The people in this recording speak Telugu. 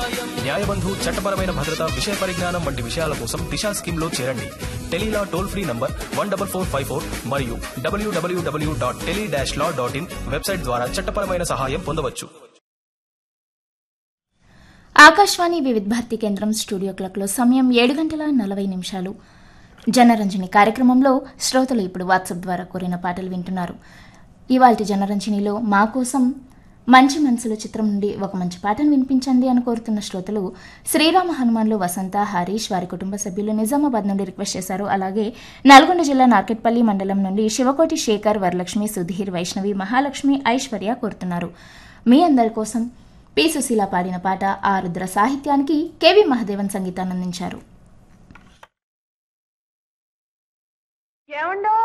న్యాయబంధు చట్టపరమైన భద్రత విషయ పరిజ్ఞానం వంటి విషయాల కోసం దిశా స్కీమ్ లో చేరండి Tele Law toll free number one double four five four మరియు WWW dot tele dash law dot in website ద్వారా చట్టపరమైన సహాయం పొందవచ్చు ఆకాశవాణి వివిధ భారతి కేంద్రం స్టూడియో క్లాక్లో సమయం ఏడు గంటల నలభై నిమిషాలు జనరంజని కార్యక్రమంలో శ్రోతలు ఇప్పుడు వాట్సాప్ ద్వారా కోరిన పాటలు వింటున్నారు ఇవాల్టి జనరంజనిలో మా కోసం మంచి మనసుల చిత్రం నుండి ఒక మంచి పాటను వినిపించండి అని కోరుతున్న శ్రోతలు శ్రీరామ హనుమాన్లు వసంత హరీష్ వారి కుటుంబ సభ్యులు నిజామాబాద్ నుండి రిక్వెస్ట్ చేశారు అలాగే నల్గొండ జిల్లా నార్కెట్పల్లి మండలం నుండి శివకోటి శేఖర్ వరలక్ష్మి సుధీర్ వైష్ణవి మహాలక్ష్మి ఐశ్వర్య కోరుతున్నారు మీ అందరి కోసం పి సుశీల పాడిన పాట ఆ రుద్ర సాహిత్యానికి కెవి మహదేవన్ సంగీతాన్ని అందించారు ఏమండో